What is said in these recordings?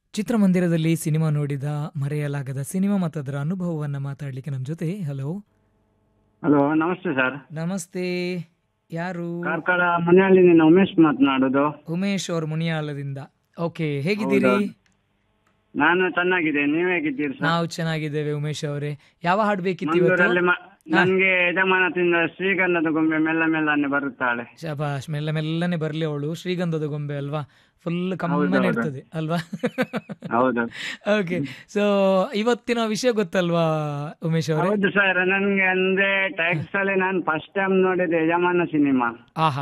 ಚಿತ್ರಮಂದಿರದಲ್ಲಿ ಸಿನಿಮಾ ನೋಡಿದ ಮರೆಯಲಾಗದ ಸಿನಿಮಾ ಮತ್ತು ಅದರ ಅನುಭವವನ್ನು ಮಾತಾಡಲಿಕ್ಕೆ ನಮ್ಮ ಜೊತೆ ಹಲೋ ಹಲೋ ನಮಸ್ತೆ ಸರ್ ನಮಸ್ತೆ ಯಾರು ಕಾರ್ಕಳ ಮನೆಯಲ್ಲಿನ ಉಮೇಶ್ ಮಾತನಾಡೋದು ಉಮೇಶ್ ಅವ್ರ ಮುನಿಯಾಲದಿಂದ ಓಕೆ ಹೇಗಿದ್ದೀರಿ ಹೌದಾ? ನಾನು ಚೆನ್ನಾಗಿದ್ದೇನೆ ನೀವು ಹೇಗಿದ್ದೀರಿ ಸರ್ ನಾವು ಚೆನ್ನಾಗಿದ್ದೇವೆ ಉಮೇಶ್ ಅವರೇ ಯಾವ ಹಾಡು ಬೇಕಿತ್ತು ಇವತ್ತು ಮಂಗಳೂರಲ್ಲಿ ಮ- ನನ್ಗೆ ಯಜಮಾನತಿಂದ ಶ್ರೀಗಂಧದ ಗೊಂಬೆ ಮೆಲ್ಲ ಮೆಲ್ಲನೆ ಬರುತ್ತಾಳೆ ಶಬಾಷ್ ಮೆಲ್ಲ ಮೆಲ್ಲನೆ ಬರ್ಲಿ ಅವಳು ಶ್ರೀಗಂಧದ ಗೊಂಬೆ ಅಲ್ವಾ ಫುಲ್ ಕಮ್ಮನೆ ಹೌದು. ಇರ್ತದೆ ಅಲ್ವಾ ಹೌದು ಓಕೆ ಸೊ ಇವತ್ತಿನ ವಿಷಯ ಗೊತ್ತಲ್ವಾ ಉಮೇಶ್ ಅವರೇ ಹೌದು ಸರ್ ನನ್ಗೆ ಅಂದ್ರೆ ಟ್ಯಾಕ್ಸ್ ಅಲ್ಲಿ ನಾನು ಫಸ್ಟ್ ಟೈಮ್ ನೋಡಿದೆ ಯಜಮಾನ ಸಿನಿಮಾ ಆಹಾ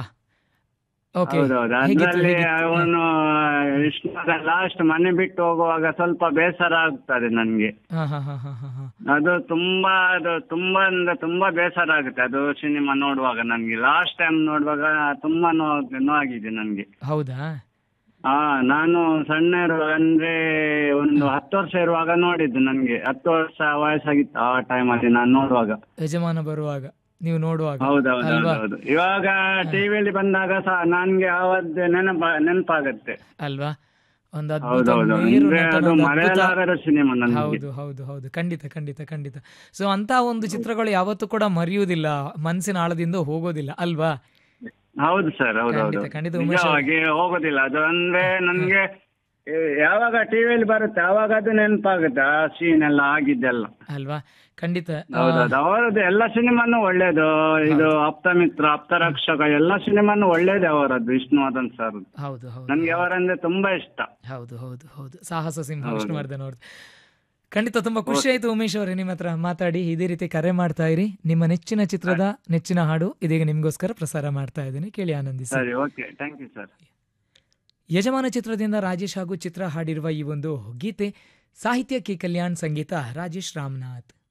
ಓಕೆ ಹೌದೌದು ಹೇಗಿತ್ತು ಅದ್ರಲ್ಲಿ ಹೇಗಿತ್ತು? ಅವನು ವಿಷ್ಣುದ ಲಾಸ್ಟ್ ಮನೆ ಬಿಟ್ಟು ಹೋಗುವಾಗ ಸ್ವಲ್ಪ ಬೇಸರ ಆಗ್ತದೆ ನನ್ಗೆ ಹಾ ಹಾ ಹಾ ಹಾ ಹಾ ಹಾ ಅದು ತುಂಬಾ ಅದು ತುಂಬಾ ಅಂದ್ರೆ ತುಂಬಾ ಬೇಸರ ಆಗುತ್ತೆ ಅದು ಸಿನಿಮಾ ನೋಡುವಾಗ ನನ್ಗೆ ಲಾಸ್ಟ್ ಟೈಮ್ ನೋಡುವಾಗ ತುಂಬಾ ನೋವು ನೋವಾಗಿದೆ ನನ್ಗೆ ಹೌದಾ ಹಾ ನಾನು ಸಣ್ಣ ಇರುವಾಗ ಅಂದ್ರೆ ಒಂದು ಹತ್ತು ವರ್ಷ ಇರುವಾಗ ನೋಡಿದ್ದು ನನ್ಗೆ ಹತ್ತು ವರ್ಷ ವಯಸ್ಸಾಗಿತ್ತು ಆ ಟೈಮಲ್ಲಿ ನಾನು ನೋಡುವಾಗ ಯಜಮಾನ ಬರುವಾಗ ನೀವು ನೋಡುವಾಗ ಹೌದೌದು ಅಲ್ವಾ ಹೌದೌದು ಇವಾಗ ಟಿವಿಯಲ್ಲಿ ಬಂದಾಗ ಸಹ ನನ್ಗೆ ಆವತ್ತು ನೆನಪ ನೆನಪಾಗತ್ತೆ ಅಲ್ವಾ ಒಂದು ಅದ್ಭುತ ಹೌದೌದು ಮೇರು ಅಂದ್ರೆ ನಟನ ಅದು ಒಂದು ಅದ್ಭುತ ಮರೆಯಲಾಗದ ಸಿನಿಮಾ ನನಗೆ ಹೌದು ಹೌದು ಹೌದು ಖಂಡಿತ ಖಂಡಿತ ಖಂಡಿತ ಸೊ ಅಂತ ಒಂದು ಚಿತ್ರಗಳು ಯಾವತ್ತೂ ಕೂಡ ಮರೆಯುವುದಿಲ್ಲ ಮನಸ್ಸಿನ ಆಳದಿಂದ ಹೋಗೋದಿಲ್ಲ ಅಲ್ವಾ ಹೌದು ಸರ್ ಹೌದೌದು ಖಂಡಿತ, ಖಂಡಿತ ಉಮೇಶ್ ಅವ್ರೆ. ನಿಜವಾಗಿ ಹೋಗೋದಿಲ್ಲ ಅದು ಅಂದ್ರೆ ನನ್ಗೆ ಏ, ಯಾವಾಗ ಟಿವಿಯಲ್ಲಿ ಬರುತ್ತೆ ಅವಾಗ ಅದು ನೆನಪಾಗುತ್ತೆ ಆ ಸೀನ್ ಎಲ್ಲ ಆಗಿದ್ದೆಲ್ಲ ಅಲ್ವಾ ಖಂಡಿತ ಆ, ಹೌದೌದು ಅವರದ್ದು ಎಲ್ಲ ಸಿನಿಮಾನು ಒಳ್ಳೇದು ಇದು ಆಪ್ತ ಮಿತ್ರ ಆಪ್ತ ರಕ್ಷಕ ಎಲ್ಲ ಸಿನಿಮಾನು ಒಳ್ಳೇದೇ ಅವರದ್ದು ವಿಷ್ಣುವರ್ಧನ್ ಸರ್ ಹೌದು ಹೌದು ನನ್ಗೆ ಅವರಂದ್ರೆ ತುಂಬಾ ಇಷ್ಟ ಹೌದು ಹೌದು ಹೌದು ಸಾಹಸ ಸಿಂಹ ವಿಷ್ಣುವರ್ಧನ್ ಅವ್ರದ್ದು ಖಂಡಿತ ತುಂಬಾ ಖುಷಿ ಆಯ್ತು ಉಮೇಶ್ ಅವರೇ ನಿಮ್ಮ ಹತ್ರ ಮಾತಾಡಿ ಇದೇ ರೀತಿ ಕರೆ ಮಾಡ್ತಾ ಇರಿ ನಿಮ್ಮ ನೆಚ್ಚಿನ ಚಿತ್ರದ ನೆಚ್ಚಿನ ಹಾಡು ಇದೀಗ ನಿಮ್ಗೋಸ್ಕರ ಪ್ರಸಾರ ಮಾಡ್ತಾ ಇದ್ದೀನಿ ಕೇಳಿ ಆನಂದಿಸಿ ಸರಿ ಓಕೆ ಥ್ಯಾಂಕ್ ಯು ಸರ್ ಯಜಮಾನ ಚಿತ್ರದಿಂದ ರಾಜೇಶ್ ಹಾಗೂ ಚಿತ್ರ ಹಾಡಿರುವ ಈ ಒಂದು ಗೀತೆ ಸಾಹಿತ್ಯ ಕೆ ಕಲ್ಯಾಣ್ ಸಂಗೀತ ರಾಜೇಶ್ ರಾಮನಾಥ್